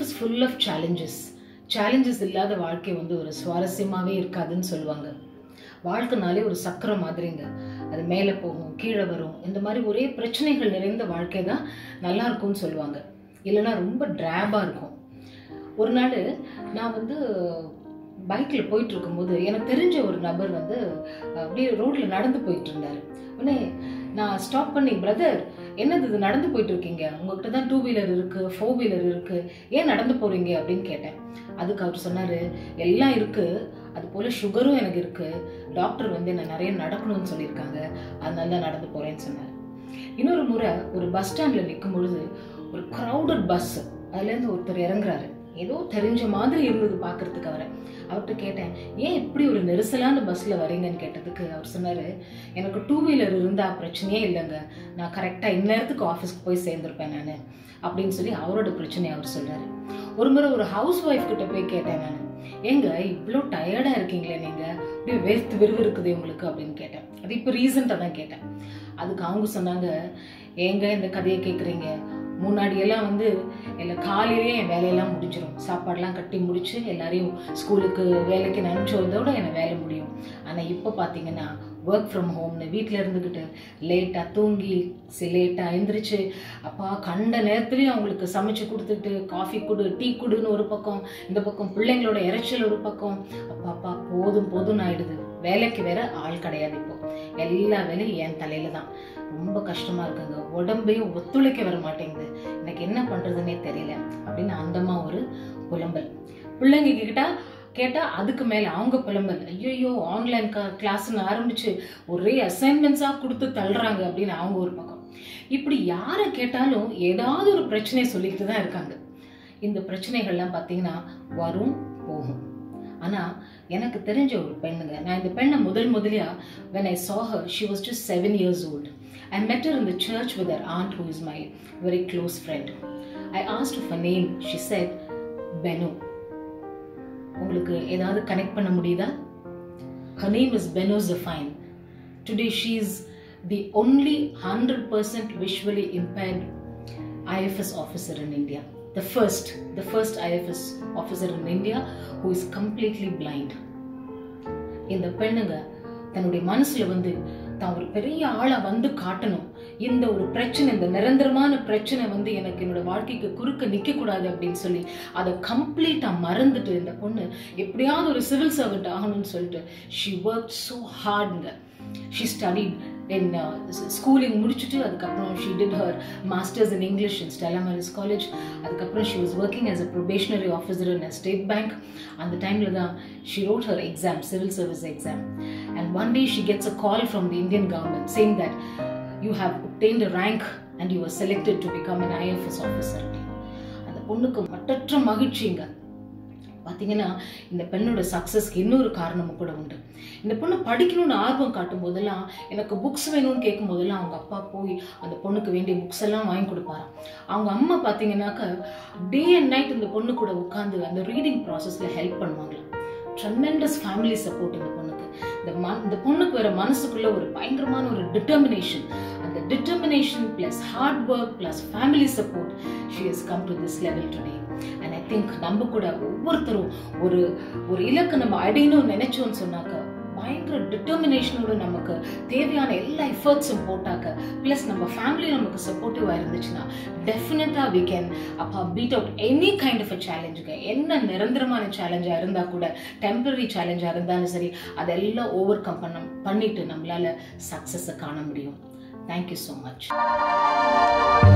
is full of challenges challenges இல்லாத வாழ்க்கை வந்து ஒரு சுவாரஸ்யமாகவே இருக்காதுன்னு சொல்லுவாங்க வாழ்க்கைனாலே ஒரு சக்கரம் மாதிரிங்க அது மேலே போகும் கீழே வரும் இந்த மாதிரி ஒரே பிரச்சனைகள் நிறைந்த வாழ்க்கை தான் நல்லா இருக்கும்னு சொல்லுவாங்க இல்லைன்னா ரொம்ப ட்ராபாக இருக்கும் ஒரு நாள் நான் வந்து பைக்கில் போயிட்டு இருக்கும்போது எனக்கு தெரிஞ்ச ஒரு நபர் வந்து அப்படியே ரோட்டில் நடந்து போயிட்டு இருந்தார் உடனே நான் ஸ்டாப் பண்ணி பிரதர் என்னது இது நடந்து போயிட்டு இருக்கீங்க உங்ககிட்ட தான் டூ வீலர் இருக்கு ஃபோர் வீலர் இருக்கு ஏன் நடந்து போறீங்க அப்படின்னு கேட்டேன் அதுக்கு அவர் சொன்னாரு எல்லாம் இருக்கு அது போல சுகரும் எனக்கு இருக்கு டாக்டர் வந்து என்ன நிறைய நடக்கணும்னு சொல்லியிருக்காங்க அதனால தான் நடந்து போறேன்னு சொன்னார் இன்னொரு முறை ஒரு பஸ் ஸ்டாண்ட்ல நிற்கும் பொழுது ஒரு க்ரௌடட் பஸ் அதுலேருந்து ஒருத்தர் இறங்குறாரு ஏதோ தெரிஞ்ச மாதிரி இருந்தது பார்க்கறதுக்கு அவரை அவர்கிட்ட கேட்டேன் ஏன் இப்படி ஒரு நெரிசலான பஸ்ஸில் வரீங்கன்னு கேட்டதுக்கு அவர் சொன்னார் எனக்கு டூ வீலர் இருந்தால் பிரச்சனையே இல்லைங்க நான் கரெக்டாக இந்நேரத்துக்கு ஆஃபீஸ்க்கு போய் சேர்ந்துருப்பேன் நான் அப்படின்னு சொல்லி அவரோட பிரச்சனையை அவர் சொல்கிறாரு ஒரு முறை ஒரு ஹவுஸ் ஒய்ஃப் கிட்ட போய் கேட்டேன் நான் ஏங்க இவ்வளோ டயர்டாக இருக்கீங்களே நீங்கள் அப்படியே வேர்த்து விறுவிறுக்குது உங்களுக்கு அப்படின்னு கேட்டேன் அது இப்போ ரீசெண்டாக தான் கேட்டேன் அதுக்கு அவங்க சொன்னாங்க ஏங்க இந்த கதையை கேட்குறீங்க முன்னாடியெல்லாம் வந்து இல்லை காலையிலேயே என் வேலையெல்லாம் முடிஞ்சிடும் சாப்பாடெல்லாம் கட்டி முடிச்சு எல்லாரையும் ஸ்கூலுக்கு வேலைக்கு நினச்சி வந்தோட என் வேலை முடியும் ஆனால் இப்போ பார்த்தீங்கன்னா ஒர்க் ஃப்ரம் ஹோம்னு வீட்டில் இருந்துக்கிட்டு லேட்டாக தூங்கி சி லேட்டாக எந்திரிச்சு அப்பா கண்ட நேரத்துலையும் அவங்களுக்கு சமைச்சு கொடுத்துட்டு காஃபி கொடு டீ கொடுன்னு ஒரு பக்கம் இந்த பக்கம் பிள்ளைங்களோட இறைச்சல் ஒரு பக்கம் அப்பா அப்பா போதும் போதும்னு ஆயிடுது வேலைக்கு வேற ஆள் கிடையாது இப்போ எல்லா வேலையும் என் தலையில தான் ரொம்ப கஷ்டமா இருக்குங்க உடம்பே ஒத்துழைக்க வர மாட்டேங்குது எனக்கு என்ன பண்றதுன்னே தெரியல அப்படின்னு அந்தமா ஒரு புலம்பல் பிள்ளைங்க கிட்ட கேட்டா அதுக்கு மேல அவங்க புலம்பல் ஐயோ ஆன்லைன் கிளாஸ்னு ஆரம்பிச்சு ஒரே அசைன்மெண்ட்ஸா கொடுத்து தள்ளுறாங்க அப்படின்னு அவங்க ஒரு பக்கம் இப்படி யாரை கேட்டாலும் ஏதாவது ஒரு பிரச்சனையை சொல்லிக்கிட்டு தான் இருக்காங்க இந்த பிரச்சனைகள்லாம் பார்த்தீங்கன்னா வரும் போகும் ஆனா எனக்கு தெரிஞ்ச ஒரு பெண்ணுங்க நான் இந்த பெண்ணை முதல் முதலியா when I saw her she was just seven years old I met her in the church with her aunt who is my very close friend I asked her for name she said Benu உங்களுக்கு ஏதாவது connect பண்ண முடியுதா her name is Benu Zafine today she is the only 100% visually impaired IFS officer in India the first the first IFS officer in India who is completely blind இந்த பெண்ணுங்க தன்னுடைய மனசுல வந்து தான் ஒரு பெரிய ஆளா வந்து காட்டணும் இந்த ஒரு பிரச்சனை இந்த நிரந்தரமான பிரச்சனை வந்து எனக்கு என்னோட வாழ்க்கைக்கு குறுக்க நிக்க கூடாது அப்படின்னு சொல்லி அதை கம்ப்ளீட்டா மறந்துட்டு இந்த பொண்ணு எப்படியாவது ஒரு சிவில் சர்வெண்ட் ஆகணும்னு சொல்லிட்டு ஷி ஒர்க் ஸோ ஹார்டுங்க ஷி ஸ்டடிட் இன் ஸ்கூலிங் முடிச்சுட்டு அதுக்கப்புறம் she did her masters in English in Stella Maris college அதுக்கப்புறம் she was working as a probationary officer in State Bank அந்த டைமில் தான் she wrote her exam civil service exam and one day she gets a call from the Indian government saying that you have obtained a rank and you were selected to become an IFS officer அந்த பொண்ணுக்கு மட்டற்ற மகிழ்ச்சிங்க பார்த்தீங்கன்னா இந்த பெண்ணோட சக்ஸஸ்க்கு இன்னொரு காரணமும் கூட உண்டு இந்த பொண்ணு படிக்கணும்னு ஆர்வம் காட்டும் போதெல்லாம் எனக்கு புக்ஸ் வேணும்னு கேட்கும் போதெல்லாம் அவங்க அப்பா போய் அந்த பொண்ணுக்கு வேண்டிய புக்ஸ் எல்லாம் வாங்கி கொடுப்பாராம் அவங்க அம்மா பார்த்தீங்கன்னாக்க டே அண்ட் நைட் இந்த பொண்ணு கூட உட்காந்து அந்த ரீடிங் ப்ராசஸில் ஹெல்ப் பண்ணுவாங்களாம் ட்ரெமெண்டஸ் ஃபேமிலி சப்போர்ட் இந்த பொண்ணுக்கு இந்த ம இந்த பொண்ணுக்கு வேற மனசுக்குள்ள ஒரு பயங்கரமான ஒரு டிட்டர்மினேஷன் அந்த determination plus hard work plus family support she has come to this level today and I think நம்ம கூட ஒவ்வொருத்தரும் ஒரு ஒரு இலக்கு நம்ம அடையணும்னு நினைச்சோம்னு சொன்னாக்க பயங்கர டிட்டர்மினேஷனோட நமக்கு தேவையான எல்லா எஃபர்ட்ஸும் போட்டாக்க ப்ளஸ் நம்ம ஃபேமிலி நமக்கு சப்போர்ட்டிவாக இருந்துச்சுன்னா டெஃபினட்டாக வி கேன் அப்பா beat out any kind of a சேலஞ்சுங்க என்ன நிரந்தரமான சேலஞ்சாக இருந்தால் கூட டெம்பரரி சேலஞ்சாக இருந்தாலும் சரி அதெல்லாம் ஓவர் கம் பண்ண பண்ணிட்டு நம்மளால சக்ஸஸை காண முடியும் தேங்க்யூ ஸோ மச்